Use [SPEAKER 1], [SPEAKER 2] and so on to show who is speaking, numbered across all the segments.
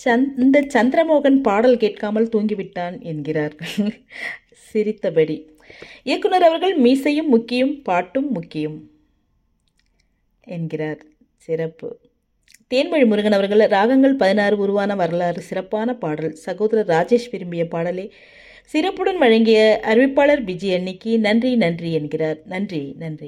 [SPEAKER 1] சந் இந்த சந்திரமோகன் பாடல் கேட்காமல் தூங்கிவிட்டான் என்கிறார்கள் சிரித்தபடி இயக்குனர் அவர்கள் மீசையும் முக்கியம் பாட்டும் முக்கியம் என்கிறார் சிறப்பு தேன்மொழி முருகன் அவர்கள் ராகங்கள் பதினாறு உருவான வரலாறு சிறப்பான பாடல் சகோதரர் ராஜேஷ் விரும்பிய பாடலை சிறப்புடன் வழங்கிய அறிவிப்பாளர் விஜய் அன்னிக்கு நன்றி நன்றி என்கிறார் நன்றி நன்றி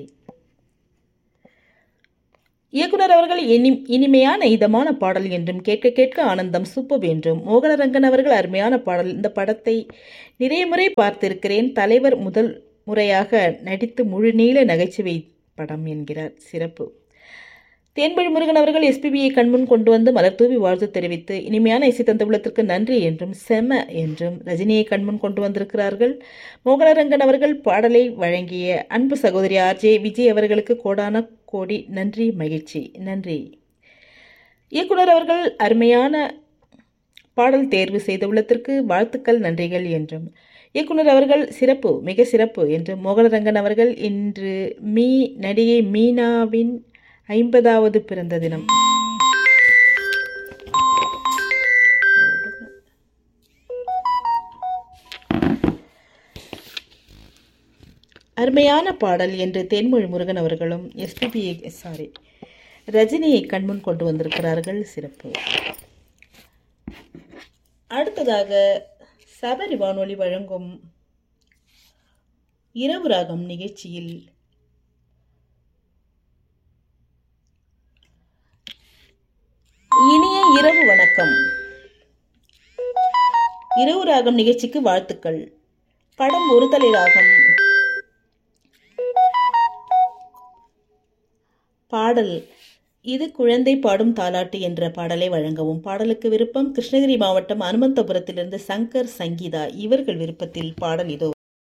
[SPEAKER 1] இயக்குனர் அவர்கள் இனி இனிமையான இதமான பாடல் என்றும் கேட்க கேட்க ஆனந்தம் சூப்பர் என்றும் மோகனரங்கன் அவர்கள் அருமையான பாடல் இந்த படத்தை நிறைய முறை பார்த்திருக்கிறேன் தலைவர் முதல் முறையாக நடித்து முழுநீள நகைச்சுவை படம் என்கிறார் சிறப்பு தேன்மொழி முருகன் அவர்கள் எஸ்பிபியை கண்முன் கொண்டு வந்து மலர் தூவி வாழ்த்து தெரிவித்து இனிமையான இசை தந்த உள்ளத்திற்கு நன்றி என்றும் செம என்றும் ரஜினியை கண்முன் கொண்டு வந்திருக்கிறார்கள் மோகனரங்கன் அவர்கள் பாடலை வழங்கிய அன்பு சகோதரி ஆர்ஜே விஜய் அவர்களுக்கு கோடான கோடி நன்றி மகிழ்ச்சி நன்றி இயக்குனர் அவர்கள் அருமையான பாடல் தேர்வு செய்த உள்ளத்திற்கு வாழ்த்துக்கள் நன்றிகள் என்றும் இயக்குனர் அவர்கள் சிறப்பு மிக சிறப்பு என்றும் மோகனரங்கன் அவர்கள் இன்று மீ நடிகை மீனாவின் ஐம்பதாவது பிறந்த தினம் அருமையான பாடல் என்று தேன்மொழி முருகன் அவர்களும் எஸ்பிபியை சாரி ரஜினியை கண்முன் கொண்டு வந்திருக்கிறார்கள் சிறப்பு அடுத்ததாக சபரி வானொலி வழங்கும் இரவு ராகம் நிகழ்ச்சியில் இனிய இரவு வணக்கம் இரவு ராகம் நிகழ்ச்சிக்கு வாழ்த்துக்கள் படம் ஒரு தலை ராகம் பாடல் இது குழந்தை பாடும் தாலாட்டு என்ற பாடலை வழங்கவும் பாடலுக்கு விருப்பம் கிருஷ்ணகிரி மாவட்டம் அனுமந்தபுரத்திலிருந்து சங்கர் சங்கீதா இவர்கள் விருப்பத்தில் பாடல் இதோ